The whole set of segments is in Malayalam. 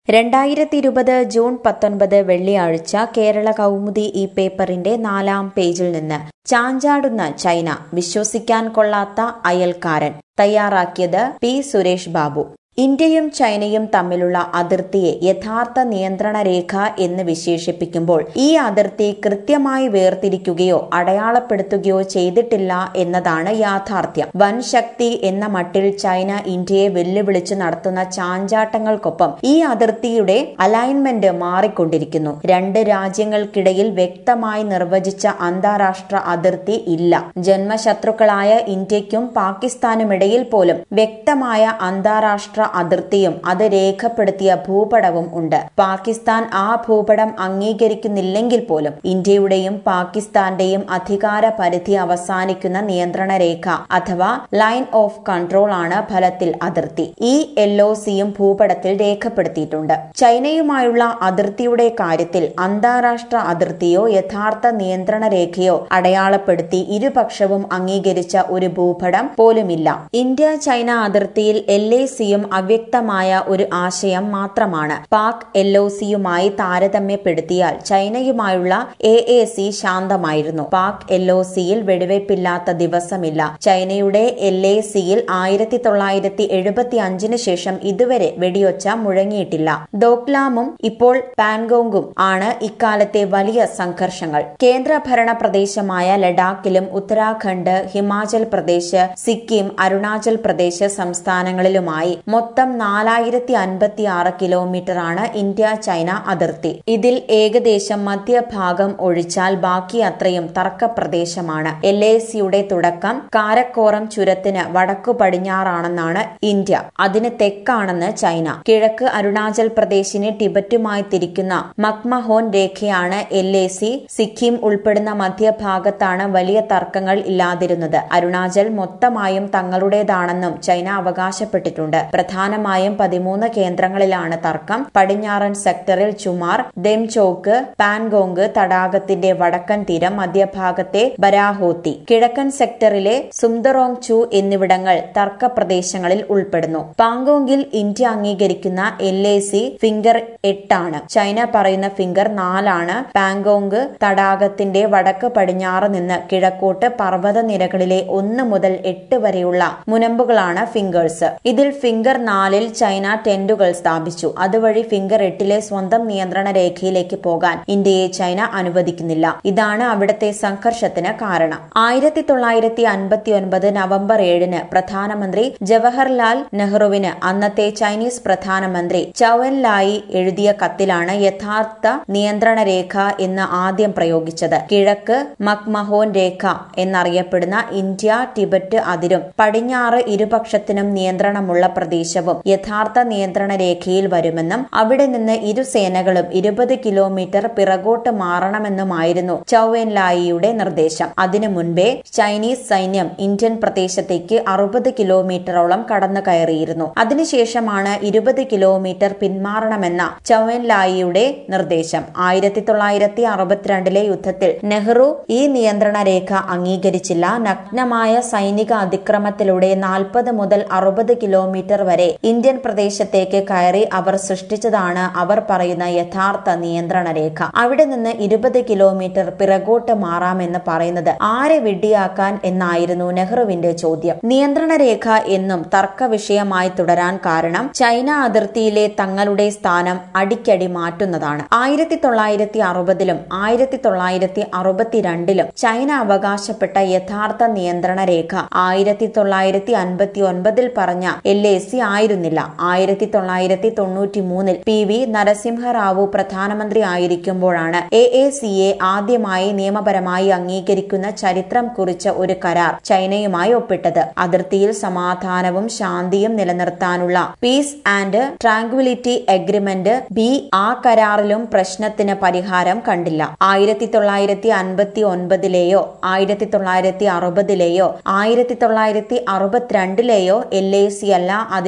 രണ്ടായിരത്തി ഇരുപത് ജൂൺ പത്തൊൻപത് വെള്ളിയാഴ്ച കേരള കൗമുദി ഈ പേപ്പറിന്റെ നാലാം പേജിൽ നിന്ന് ചാഞ്ചാടുന്ന ചൈന വിശ്വസിക്കാൻ കൊള്ളാത്ത അയൽക്കാരൻ തയ്യാറാക്കിയത് പി സുരേഷ് ബാബു ഇന്ത്യയും ചൈനയും തമ്മിലുള്ള അതിർത്തിയെ യഥാർത്ഥ നിയന്ത്രണ രേഖ എന്ന് വിശേഷിപ്പിക്കുമ്പോൾ ഈ അതിർത്തി കൃത്യമായി വേർതിരിക്കുകയോ അടയാളപ്പെടുത്തുകയോ ചെയ്തിട്ടില്ല എന്നതാണ് യാഥാർത്ഥ്യം വൻ ശക്തി എന്ന മട്ടിൽ ചൈന ഇന്ത്യയെ വെല്ലുവിളിച്ച് നടത്തുന്ന ചാഞ്ചാട്ടങ്ങൾക്കൊപ്പം ഈ അതിർത്തിയുടെ അലൈൻമെന്റ് മാറിക്കൊണ്ടിരിക്കുന്നു രണ്ട് രാജ്യങ്ങൾക്കിടയിൽ വ്യക്തമായി നിർവചിച്ച അന്താരാഷ്ട്ര അതിർത്തി ഇല്ല ജന്മശത്രുക്കളായ ഇന്ത്യക്കും പാകിസ്ഥാനുമിടയിൽ പോലും വ്യക്തമായ അന്താരാഷ്ട്ര അതിർത്തിയും അത് രേഖപ്പെടുത്തിയ ഭൂപടവും ഉണ്ട് പാകിസ്ഥാൻ ആ ഭൂപടം അംഗീകരിക്കുന്നില്ലെങ്കിൽ പോലും ഇന്ത്യയുടെയും പാകിസ്ഥാന്റെയും അധികാര പരിധി അവസാനിക്കുന്ന നിയന്ത്രണ രേഖ അഥവാ ലൈൻ ഓഫ് കൺട്രോൾ ആണ് ഫലത്തിൽ അതിർത്തി ഈ എൽ ഒ സിയും ഭൂപടത്തിൽ രേഖപ്പെടുത്തിയിട്ടുണ്ട് ചൈനയുമായുള്ള അതിർത്തിയുടെ കാര്യത്തിൽ അന്താരാഷ്ട്ര അതിർത്തിയോ യഥാർത്ഥ നിയന്ത്രണ രേഖയോ അടയാളപ്പെടുത്തി ഇരുപക്ഷവും അംഗീകരിച്ച ഒരു ഭൂപടം പോലുമില്ല ഇന്ത്യ ചൈന അതിർത്തിയിൽ എൽ എ സിയും അവ്യക്തമായ ഒരു ആശയം മാത്രമാണ് പാക് എൽ ഒ സിയുമായി താരതമ്യപ്പെടുത്തിയാൽ ചൈനയുമായുള്ള എ എ സി ശാന്തമായിരുന്നു പാക് എൽ ഒ സിയിൽ വെടിവയ്പില്ലാത്ത ദിവസമില്ല ചൈനയുടെ എൽ എ സിയിൽ ആയിരത്തി തൊള്ളായിരത്തി എഴുപത്തി അഞ്ചിന് ശേഷം ഇതുവരെ വെടിയൊച്ച മുഴങ്ങിയിട്ടില്ല ദോക്ലാമും ഇപ്പോൾ പാൻഗോങ്ങും ആണ് ഇക്കാലത്തെ വലിയ സംഘർഷങ്ങൾ കേന്ദ്രഭരണ പ്രദേശമായ ലഡാക്കിലും ഉത്തരാഖണ്ഡ് ഹിമാചൽ പ്രദേശ് സിക്കിം അരുണാചൽ പ്രദേശ് സംസ്ഥാനങ്ങളിലുമായി മൊത്തം നാലായിരത്തി അൻപത്തി ആറ് കിലോമീറ്റർ ആണ് ഇന്ത്യ ചൈന അതിർത്തി ഇതിൽ ഏകദേശം മധ്യഭാഗം ഒഴിച്ചാൽ ബാക്കി അത്രയും തർക്ക പ്രദേശമാണ് എൽ എ സിയുടെ തുടക്കം കാരക്കോറം ചുരത്തിന് വടക്കു പടിഞ്ഞാറാണെന്നാണ് ഇന്ത്യ അതിന് തെക്കാണെന്ന് ചൈന കിഴക്ക് അരുണാചൽ പ്രദേശിനെ ടിബറ്റുമായി തിരിക്കുന്ന മക്മഹോൻ രേഖയാണ് എൽ എ സി സിക്കിം ഉൾപ്പെടുന്ന മധ്യഭാഗത്താണ് വലിയ തർക്കങ്ങൾ ഇല്ലാതിരുന്നത് അരുണാചൽ മൊത്തമായും തങ്ങളുടേതാണെന്നും ചൈന അവകാശപ്പെട്ടിട്ടുണ്ട് പ്രധാനമായും പതിമൂന്ന് കേന്ദ്രങ്ങളിലാണ് തർക്കം പടിഞ്ഞാറൻ സെക്ടറിൽ ചുമാർ ദെംചോക്ക് പാൻഗോങ് തടാകത്തിന്റെ വടക്കൻ തീരം മധ്യഭാഗത്തെ ബരാഹോത്തി കിഴക്കൻ സെക്ടറിലെ സുന്ദറോങ് ചു എന്നിവിടങ്ങൾ തർക്ക പ്രദേശങ്ങളിൽ ഉൾപ്പെടുന്നു പാങ്കോങ്ങിൽ ഇന്ത്യ അംഗീകരിക്കുന്ന എൽ എ സി ഫിംഗർ എട്ടാണ് ചൈന പറയുന്ന ഫിംഗർ നാലാണ് പാങ്കോങ് തടാകത്തിന്റെ വടക്ക് പടിഞ്ഞാറ് നിന്ന് കിഴക്കോട്ട് പർവ്വത നിരകളിലെ ഒന്ന് മുതൽ എട്ട് വരെയുള്ള മുനമ്പുകളാണ് ഫിംഗേഴ്സ് ഇതിൽ ഫിംഗർ നാലിൽ ചൈന ടെന്റുകൾ സ്ഥാപിച്ചു അതുവഴി ഫിംഗർ എട്ടിലെ സ്വന്തം നിയന്ത്രണ രേഖയിലേക്ക് പോകാൻ ഇന്ത്യയെ ചൈന അനുവദിക്കുന്നില്ല ഇതാണ് അവിടുത്തെ സംഘർഷത്തിന് കാരണം ആയിരത്തി തൊള്ളായിരത്തി അൻപത്തി ഒൻപത് നവംബർ ഏഴിന് പ്രധാനമന്ത്രി ജവഹർലാൽ നെഹ്റുവിന് അന്നത്തെ ചൈനീസ് പ്രധാനമന്ത്രി ചൌവൻ ലായി എഴുതിയ കത്തിലാണ് യഥാർത്ഥ നിയന്ത്രണ രേഖ എന്ന് ആദ്യം പ്രയോഗിച്ചത് കിഴക്ക് മക്മഹോൻ രേഖ എന്നറിയപ്പെടുന്ന ഇന്ത്യ ടിബറ്റ് അതിരും പടിഞ്ഞാറ് ഇരുപക്ഷത്തിനും നിയന്ത്രണമുള്ള പ്രദേശവും യഥാർത്ഥ നിയന്ത്രണ രേഖയിൽ വരുമെന്നും അവിടെ നിന്ന് ഇരു സേനകളും ഇരുപത് കിലോമീറ്റർ പിറകോട്ട് മാറണമെന്നുമായിരുന്നു ചൌവൻ ലായിയുടെ നിർദ്ദേശം അതിനു മുൻപേ ചൈനീസ് സൈന്യം ഇന്ത്യൻ പ്രദേശത്തേക്ക് അറുപത് കിലോമീറ്ററോളം കടന്നു കയറിയിരുന്നു അതിനുശേഷമാണ് ഇരുപത് കിലോമീറ്റർ പിന്മാറണമെന്ന ചൌവൻ ലായിയുടെ നിർദ്ദേശം ആയിരത്തി തൊള്ളായിരത്തി അറുപത്തിരണ്ടിലെ യുദ്ധത്തിൽ നെഹ്റു ഈ നിയന്ത്രണ രേഖ അംഗീകരിച്ചില്ല നഗ്നമായ സൈനിക അതിക്രമത്തിലൂടെ നാൽപ്പത് മുതൽ അറുപത് കിലോമീറ്റർ വരെ ഇന്ത്യൻ പ്രദേശത്തേക്ക് കയറി അവർ സൃഷ്ടിച്ചതാണ് അവർ പറയുന്ന യഥാർത്ഥ നിയന്ത്രണ രേഖ അവിടെ നിന്ന് ഇരുപത് കിലോമീറ്റർ പിറകോട്ട് മാറാമെന്ന് പറയുന്നത് ആരെ വിഡ്ഢിയാക്കാൻ എന്നായിരുന്നു നെഹ്റുവിന്റെ ചോദ്യം നിയന്ത്രണ രേഖ എന്നും തർക്ക വിഷയമായി തുടരാൻ കാരണം ചൈന അതിർത്തിയിലെ തങ്ങളുടെ സ്ഥാനം അടിക്കടി മാറ്റുന്നതാണ് ആയിരത്തി തൊള്ളായിരത്തി അറുപതിലും ആയിരത്തി തൊള്ളായിരത്തി അറുപത്തിരണ്ടിലും ചൈന അവകാശപ്പെട്ട യഥാർത്ഥ നിയന്ത്രണ രേഖ ആയിരത്തി തൊള്ളായിരത്തി അൻപത്തി ഒൻപതിൽ പറഞ്ഞ എൽ എ സി ആയിരുന്നില്ല ആയിരത്തി തൊള്ളായിരത്തി തൊണ്ണൂറ്റി മൂന്നിൽ പി വി നരസിംഹറാവു പ്രധാനമന്ത്രി ആയിരിക്കുമ്പോഴാണ് എ എ സിയെ ആദ്യമായി നിയമപരമായി അംഗീകരിക്കുന്ന ചരിത്രം കുറിച്ച ഒരു കരാർ ചൈനയുമായി ഒപ്പിട്ടത് അതിർത്തിയിൽ സമാധാനവും ശാന്തിയും നിലനിർത്താനുള്ള peace and tranquillity agreement B ആ കരാറിലും പ്രശ്നത്തിന് പരിഹാരം കണ്ടില്ല ആയിരത്തി തൊള്ളായിരത്തി അൻപത്തി ഒൻപതിലെയോ ആയിരത്തി തൊള്ളായിരത്തി അറുപതിലെയോ ആയിരത്തി തൊള്ളായിരത്തി അറുപത്തിരണ്ടിലെയോ എൽ എ സി അല്ല അതിൽ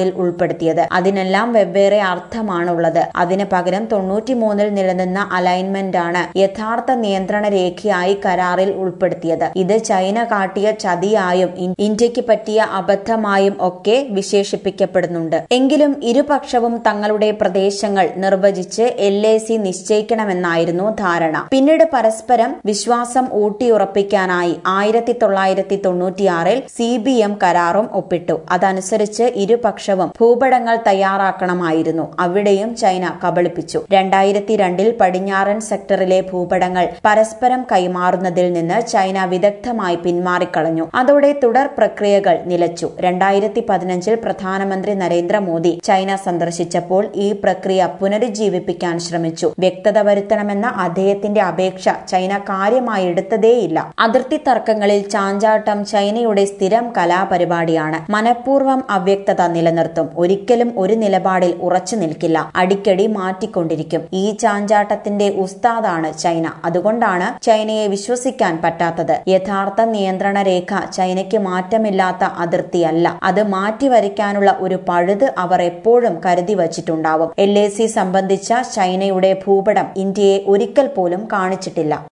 കരാറിൽ ഉൾപ്പെടുത്തിയത് അതിനെല്ലാം വെവ്വേറെ അർത്ഥമാണുള്ളത് അതിന് പകരം തൊണ്ണൂറ്റിമൂന്നിൽ നിലനിന്ന അലൈൻമെന്റ് ആണ് യഥാർത്ഥ നിയന്ത്രണ രേഖയായി കരാറിൽ ഉൾപ്പെടുത്തിയത് ഇത് ചൈന കാട്ടിയ ചതിയായും ഇന്ത്യക്ക് പറ്റിയ അബദ്ധമായും ഒക്കെ വിശേഷിപ്പിക്കപ്പെടുന്നുണ്ട് എങ്കിലും ഇരുപക്ഷവും തങ്ങളുടെ പ്രദേശങ്ങൾ നിർവചിച്ച് എൽ എ സി നിശ്ചയിക്കണമെന്നായിരുന്നു ധാരണ പിന്നീട് പരസ്പരം വിശ്വാസം ഊട്ടിയുറപ്പിക്കാനായി ആയിരത്തി തൊള്ളായിരത്തി തൊണ്ണൂറ്റിയാറിൽ സി ബി എം കരാറും ഒപ്പിട്ടു അതനുസരിച്ച് ഇരുപക്ഷവും ഭൂപടങ്ങൾ തയ്യാറാക്കണമായിരുന്നു അവിടെയും ചൈന കബളിപ്പിച്ചു രണ്ടായിരത്തി രണ്ടിൽ പടിഞ്ഞാറൻ സെക്ടറിലെ ഭൂപടങ്ങൾ പരസ്പരം കൈമാറുന്നതിൽ നിന്ന് ചൈന വിദഗ്ധമായി പിന്മാറിക്കളഞ്ഞു അതോടെ തുടർ പ്രക്രിയകൾ നിലച്ചു രണ്ടായിരത്തി പതിനഞ്ചിൽ പ്രധാനമന്ത്രി നരേന്ദ്രമോദി ചൈന സന്ദർശിച്ചപ്പോൾ ഈ പ്രക്രിയ പുനരുജ്ജീവിപ്പിക്കാൻ ശ്രമിച്ചു വ്യക്തത വരുത്തണമെന്ന അദ്ദേഹത്തിന്റെ അപേക്ഷ ചൈന കാര്യമായി എടുത്തതേയില്ല അതിർത്തി തർക്കങ്ങളിൽ ചാഞ്ചാട്ടം ചൈനയുടെ സ്ഥിരം കലാപരിപാടിയാണ് മനഃപൂർവ്വം അവ്യക്തത നിലനിർത്തും ഒരിക്കലും ഒരു നിലപാടിൽ ഉറച്ചു നിൽക്കില്ല അടിക്കടി മാറ്റിക്കൊണ്ടിരിക്കും ഈ ചാഞ്ചാട്ടത്തിന്റെ ഉസ്താദാണ് ചൈന അതുകൊണ്ടാണ് ചൈനയെ വിശ്വസിക്കാൻ പറ്റാത്തത് യഥാർത്ഥ നിയന്ത്രണ രേഖ ചൈനയ്ക്ക് മാറ്റമില്ലാത്ത അതിർത്തിയല്ല അത് മാറ്റിവരയ്ക്കാനുള്ള ഒരു പഴുത് അവർ എപ്പോഴും കരുതി വച്ചിട്ടുണ്ടാവും എൽ സംബന്ധിച്ച ചൈനയുടെ ഭൂപടം ഇന്ത്യയെ ഒരിക്കൽ പോലും കാണിച്ചിട്ടില്ല